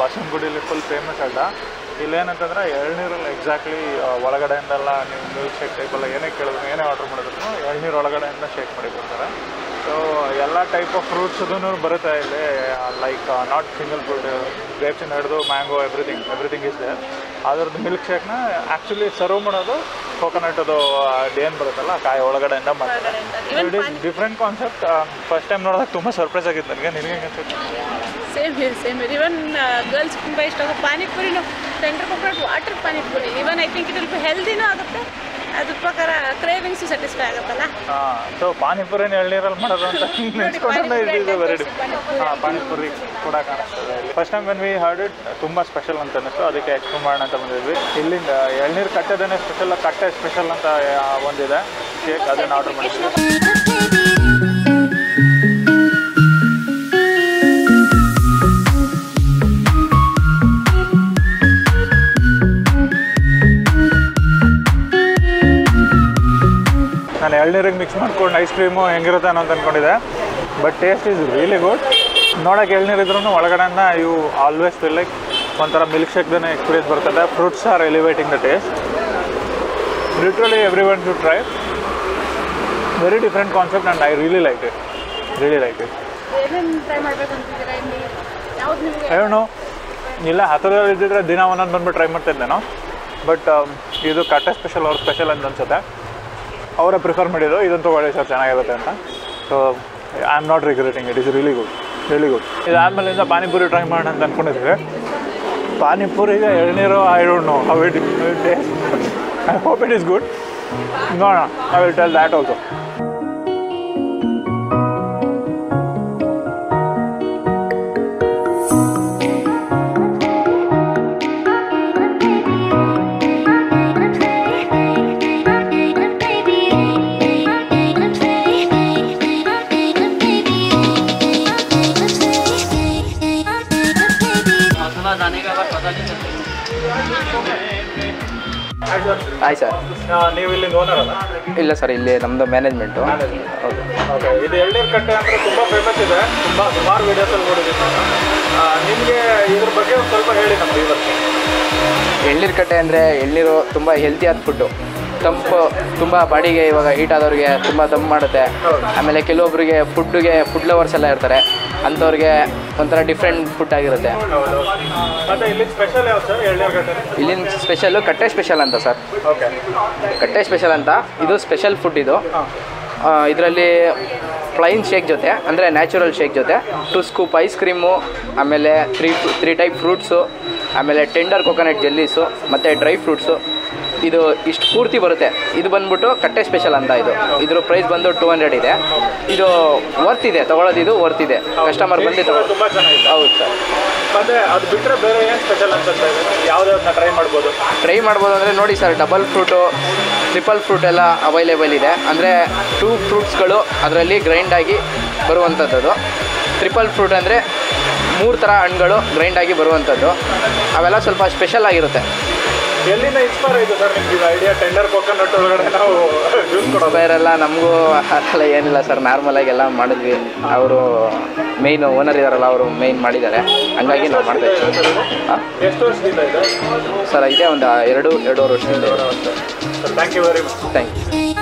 ಬಸವನಗುಡಿಲಿ full famous ಅಡ್ಡ ಇಲ್ಲೇನಂತಂದ್ರೆ ಎಳ್ನೀರಲ್ಲಿ exactly ಒಳಗಡೆಯಿಂದೆಲ್ಲ ನೀವು milk shake ಟೈಪೆಲ್ಲ ಏನೇ ಕೇಳಿದ್ರು ಏನೇ ಆರ್ಡ್ರ್ ಮಾಡಿದ್ರು ಎಳ್ನೀರು ಒಳಗಡೆಯಿಂದ ಶೇಕ್ ಮಾಡಿ ಕೊಡ್ತಾರೆ ಸೊ ಎಲ್ಲ ಟೈಪ್ ಆಫ್ ಫ್ರೂಟ್ಸ್ ಬರುತ್ತೆ ಇಲ್ಲಿ ಲೈಕ್ ನಾಟ್ ಸಿಂಗಲ್ ಫ್ರೂಟ್ ಗ್ರೇಪ್ಸಿಂದ ಹಿಡಿದು mango everything everything is there ಅದ್ರದ್ದು ಮಿಲ್ಕ್ ಶೇಕ್ನ ಆ್ಯಕ್ಚುಲಿ ಸರ್ವ್ ಮಾಡೋದು ಕೋಕೋನಟದು ಅದೇನು ಬರುತ್ತಲ್ಲ ಕಾಯಿ ಒಳಗಡೆಯಿಂದ ಮಾಡ್ತಾರೆ it is different concept first time ನೋಡಿದಾಗ ತುಂಬ ಸರ್ಪ್ರೈಸ್ ಆಗಿತ್ತು ನನಗೆ ನಿನಗೆ ಹೆಂಗೆ ಅನ್ಸುತ್ತೆ same here same here even girls ತುಂಬ ಇಷ್ಟ ಆಗೋ ಪಾನಿಪುರಿನೂ tender coconut water panipuri even I think it ಹೆಲ್ದಿನೂ ಆಗುತ್ತೆ ಅದ್ರ ಪ್ರಕಾರ ಕ್ರೇವಿಂಗ್ಸು ಸ್ಯಾಟಿಸ್ಫೈ ಆಗುತ್ತಲ್ಲ ಹಾಂ ಸೊ ಪಾನಿಪುರಿನ ಎಳ್ನೀರಲ್ಲಿ ಮಾಡೋದು ಅಂತ ನೆನ್ಸ್ಕೊಂಡ್ರೆ ಇದು ಇದು ವೆರಿ ಹಾಂ ಪಾನಿಪುರಿ ಕೂಡ ಕಾಣಿಸ್ತದೆ ಇಲ್ಲಿ first time when we heard it ತುಂಬ ಸ್ಪೆಷಲ್ ಅಂತ ಅನ್ನಿಸ್ತು ಅದಕ್ಕೆ ಎಕ್ಸ್ಪ್ಲೋರ್ ಮಾಡೋಣ ಅಂತ ಬಂದಿದ್ವಿ ಇಲ್ಲಿಂದ ಎಳ್ನೀರು ಕಟ್ಟೋದೇನೆ ಸ್ಪೆಷಲ್ ಕಟ್ಟೆ ಸ್ಪೆಷಲ್ ಅಂತ ಆ, ಒಂದಿದೆ ಕೇಕ್ ಅದನ್ನು ಆರ್ಡರ್ ಮಾಡಿದ್ವಿ ನಾನು ಎಳ್ನೀರಿಗೆ ಮಿಕ್ಸ್ ಮಾಡ್ಕೊಂಡು ಐಸ್ ಕ್ರೀಮು ಹೆಂಗಿರುತ್ತೆ ಅನ್ನೋ ಅಂತ ಅಂದ್ಕೊಂಡಿದ್ದೆ but taste is really good ನೋಡೋಕೆ ಎಳ್ನೀರು ಇದ್ರೂ ಒಳಗಡೆಯಿಂದ ಇವು ಆಲ್ವೇಸ್ ಫೀಲ್ ಲೈಕ್ ಒಂಥರ ಮಿಲ್ಕ್ ಶೇಕ್ದೇ ಎಕ್ಸ್ಪೀರಿಯನ್ಸ್ ಬರ್ತದೆ fruits are elevating the taste literally every one should try very different concept and I really like it really like it ಏನೇನು try ಮಾಡ್ಬೇಕು ಅಂತಿದ್ದೀರಾ ಇಲ್ಲಿ ಯಾವ್ದು ನಿಮಗೆ ಏನು ಇಲ್ಲ ಹತ್ತಿರದಲ್ಲಿ ಇದ್ದಿದ್ರೆ ದಿನ ಒಂದೊಂದು ಬಂದ್ಬಿಟ್ಟು ಟ್ರೈ ಮಾಡ್ತಿದ್ದೆ ನಾನು ಬಟ್ ಇದು ಕಟ್ಟೆ ಸ್ಪೆಷಲ್ ಅವ್ರ ಸ್ಪೆಷಲ್ ಅಂತ ಅನ್ಸುತ್ತೆ ಅವರೇ ಪ್ರಿಫರ್ ಮಾಡಿದ್ರು ಇದನ್ನು ತೊಗೊಳ್ಳಿ ಸರ್ ಚೆನ್ನಾಗಿರುತ್ತೆ ಅಂತ so I am not regretting it is really good really good ಇದಾದ್ಮೇಲಿಂದ ಪಾನಿಪುರಿ ಟ್ರೈ ಮಾಡೋಣ ಅಂತ ಅಂದ್ಕೊಂಡಿದ್ವಿ ಪಾನಿಪುರಿಗೆ ಎಳ್ನೀರು I don't know how it taste I hope it is good ನೋಡೋಣ I will tell that also ಆಯ್ತು ಸರ್ ನೀವು ಇಲ್ಲಿಂದ ಓನರ್ ಅಲ್ಲ ಇಲ್ಲ ಸರ್ ಇಲ್ಲಿ ನಮ್ಮದು ಮ್ಯಾನೇಜ್ಮೆಂಟು ಹೌದು ಓಕೆ ಇದು ಎಳ್ನೀರು ಕಟ್ಟೆ ಅಂದರೆ ತುಂಬ ಫೇಮಸ್ ಇದೆ ತುಂಬ ಸುಮಾರು ವೀಡಿಯೋಸಲ್ಲಿ ನೋಡಿದ್ದೀನಿ ನಾನು ನಿಮಗೆ ಇದ್ರ ಬಗ್ಗೆ ಒಂದು ಸ್ವಲ್ಪ ಹೇಳಿ ನಮ್ಗೆ ಇವತ್ತು ಎಳ್ನೀರು ಕಟ್ಟೆ ಅಂದರೆ ಎಳ್ನೀರು ತುಂಬ ಹೆಲ್ತಿಯಾದ ಫುಡ್ಡು ತಂಪು ತುಂಬ ಬಾಡಿಗೆ ಇವಾಗ ಹೀಟ್ ಆದವ್ರಿಗೆ ತುಂಬ ತಂಪು ಮಾಡುತ್ತೆ ಆಮೇಲೆ ಕೆಲವೊಬ್ಬರಿಗೆ ಫುಡ್ಗೆ ಫುಡ್ ಲವರ್ಸ್ ಎಲ್ಲ ಇರ್ತಾರೆ ಅಂಥವ್ರಿಗೆ ಒಂಥರ ಡಿಫ್ರೆಂಟ್ ಫುಡ್ ಆಗಿರುತ್ತೆ ಹೌದು ಮತ್ತು ಇಲ್ಲಿ ಸ್ಪೆಷಲ್ ಯಾವ್ದು ಸರ್ ಎಳ್ನೀರು ಕಟ್ಟೆ ಇಲ್ಲಿನ ಸ್ಪೆಷಲ್ಲು ಕಟ್ಟೆ ಸ್ಪೆಷಲ್ ಅಂತ ಸರ್ ಓಕೆ ಕಟ್ಟೆ ಸ್ಪೆಷಲ್ ಅಂತ ಇದು ಸ್ಪೆಷಲ್ ಫುಡ್ ಇದು ಇದರಲ್ಲಿ ಪ್ಲೈನ್ ಶೇಕ್ ಜೊತೆ ಅಂದರೆ ನ್ಯಾಚುರಲ್ ಶೇಕ್ ಜೊತೆ ಟು ಸ್ಕೂಪ್ ಐಸ್ ಕ್ರೀಮು ಆಮೇಲೆ ತ್ರೀ ತ್ರೀ ಟೈಪ್ ಫ್ರೂಟ್ಸು ಆಮೇಲೆ ಟೆಂಡರ್ ಕೊಕೊನಟ್ ಜೆಲ್ಲೀಸು ಮತ್ತು ಡ್ರೈ ಫ್ರೂಟ್ಸು ಇದು ಇಷ್ಟು ಪೂರ್ತಿ ಬರುತ್ತೆ ಇದು ಬಂದ್ಬಿಟ್ಟು ಕಟ್ಟೆ ಸ್ಪೆಷಲ್ ಅಂತ ಇದು ಇದ್ರ ಪ್ರೈಸ್ ಬಂದು ಟೂ ಹಂಡ್ರೆಡ್ ಇದೆ ಇದು ವರ್ತ್ ಇದೆ ತೊಗೊಳೋದು ಇದು ವರ್ತ್ ಇದೆ ಕಸ್ಟಮರ್ ಬಂದು ತಗೊಳ್ಳೋದು ತುಂಬ ಚೆನ್ನಾಗಿದೆ ಹೌದು ಸರ್ ಮತ್ತು ಅದು ಬಿಟ್ಟರೆ ಬೇರೆ ಏನು ಸ್ಪೆಷಲ್ ಅನ್ಸುತ್ತೆ ಯಾವುದನ್ನ ಟ್ರೈ ಮಾಡ್ಬೋದು ಟ್ರೈ ಮಾಡ್ಬೋದು ಅಂದರೆ ನೋಡಿ sir double fruit triple fruit ಎಲ್ಲ ಅವೈಲೇಬಲ್ ಇದೆ ಅಂದರೆ ಟೂ ಫ್ರೂಟ್ಸ್ಗಳು ಅದರಲ್ಲಿ ಗ್ರೈಂಡ್ ಆಗಿ ಬರುವಂಥದ್ದು ಟ್ರಿಪಲ್ ಫ್ರೂಟ್ ಅಂದರೆ ಮೂರು ಥರ ಹಣ್ಣುಗಳು ಗ್ರೈಂಡ್ ಆಗಿ ಬರುವಂಥದ್ದು ಅವೆಲ್ಲ ಸ್ವಲ್ಪ ಸ್ಪೆಷಲ್ ಆಗಿರುತ್ತೆ ಎಲ್ಲಿಂದ ಇನ್ಸ್ಪೈರ್ ಆಯಿತು ಸರ್ ನಿಮ್ಗೆ ಇದು ಐಡಿಯಾ ಟೆಂಡರ್ ಕೋಕೋನಟ್ ಒಳಗಡೆ ನಾವು ಜ್ಯೂಸ್ ಕೊಡೋದು ಬೇರೆಲ್ಲ ನಮಗೂ ಅದೆಲ್ಲ ಏನಿಲ್ಲ ಸರ್ ನಾರ್ಮಲಾಗಿ ಎಲ್ಲ ಮಾಡಿದ್ವಿ ಅವರು ಮೇಯ್ನ್ ಓನರ್ ಇದಾರಲ್ಲ ಅವರು ಮೇಯ್ನ್ ಮಾಡಿದ್ದಾರೆ ಹಂಗಾಗಿ ನಾವು ಮಾಡ್ತಾ ಇದ್ದೀವಿ ಹಾಂ ಎಷ್ಟು ವರ್ಷದಿಂದ ಇದೆ ಸರ್ ಇದೇ ಒಂದು ಎರಡು ಎರಡೂವರೆ ವರ್ಷದಿಂದ sir thank you very much thank you